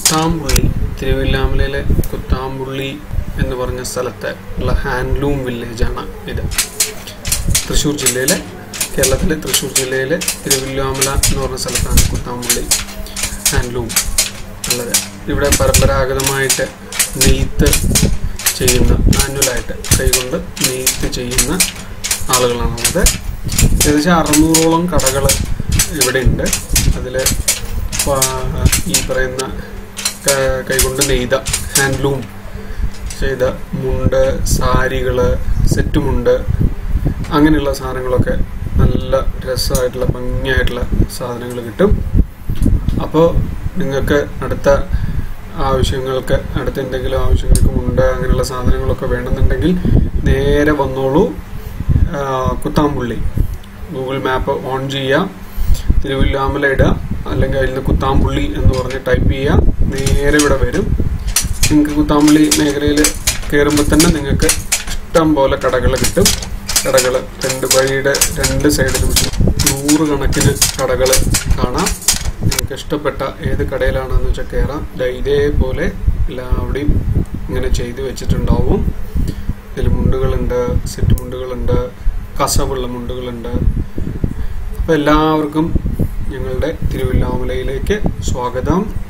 കുത്താമ്പുള്ളി തിരുവില്ലാമലയിലെ കുത്താമ്പുള്ളി എന്ന് പറഞ്ഞ സ്ഥലത്തെ ഉള്ള ഹാൻഡ്ലൂം വില്ലേജാണ് ഇത് തൃശ്ശൂർ ജില്ലയിലെ കേരളത്തിലെ തൃശ്ശൂർ ജില്ലയിലെ തിരുവില്ലാമല എന്ന് പറഞ്ഞ സ്ഥലത്താണ് കുത്താമ്പുള്ളി ഹാൻഡ്ലൂം ഉള്ളത് ഇവിടെ പരമ്പരാഗതമായിട്ട് നെയ്ത്ത് ചെയ്യുന്ന മാനുവലായിട്ട് കൈകൊണ്ട് നെയ്ത്ത് ചെയ്യുന്ന ആളുകളാണുള്ളത് ഏകദേശം അറുന്നൂറോളം കടകൾ ഇവിടെ ഉണ്ട് അതിൽ ഈ പറയുന്ന ക- കൈകൊണ്ട് നെയ്ത ഹാൻഡ്ലൂം ചെയ്ത മുണ്ട് സാരികൾ സെറ്റ് മുണ്ട് അങ്ങനെയുള്ള സാധനങ്ങളൊക്കെ നല്ല രസമായിട്ടുള്ള ഭംഗിയായിട്ടുള്ള സാധനങ്ങൾ കിട്ടും അപ്പോൾ നിങ്ങൾക്ക് അടുത്ത ആവശ്യങ്ങൾക്ക് അടുത്ത എന്തെങ്കിലും ആവശ്യങ്ങൾക്ക് മുണ്ട് അങ്ങനെയുള്ള സാധനങ്ങളൊക്കെ വേണമെന്നുണ്ടെങ്കിൽ നേരെ വന്നോളൂ ആ, കുത്താമ്പുള്ളി ഗൂഗിൾ മാപ്പ് ഓൺ ചെയ്യുക തിരുവില്ലാമല ഇടുക അല്ലെങ്കിൽ അതിൽ നിന്ന് കുത്താമ്പുള്ളി എന്ന് പറഞ്ഞ് ടൈപ്പ് ചെയ്യുക നേരെ ഇവിടെ വരും നിങ്ങൾക്ക് കുത്താമ്പുള്ളി മേഖലയിൽ കയറുമ്പോൾ തന്നെ നിങ്ങൾക്ക് ഇഷ്ടം പോലെ കടകൾ കിട്ടും കടകൾ രണ്ട് വഴിയുടെ രണ്ട് സൈഡിലും നൂറുകണക്കിന് കടകൾ കാണാം നിങ്ങൾക്ക് ഇഷ്ടപ്പെട്ട ഏത് കടയിലാണെന്ന് വെച്ചാൽ കയറാം ദാ ഇതേപോലെ എല്ലാവിടെയും ഇങ്ങനെ ചെയ്ത് വെച്ചിട്ടുണ്ടാവും ഇതിൽ മുണ്ടുകളുണ്ട് സെറ്റ് മുണ്ടുകളുണ്ട് കസവുള്ള മുണ്ടുകളുണ്ട് അപ്പോൾ എല്ലാവർക്കും ഞങ്ങളുടെ തിരുവല്ലാമലയിലേക്ക് സ്വാഗതം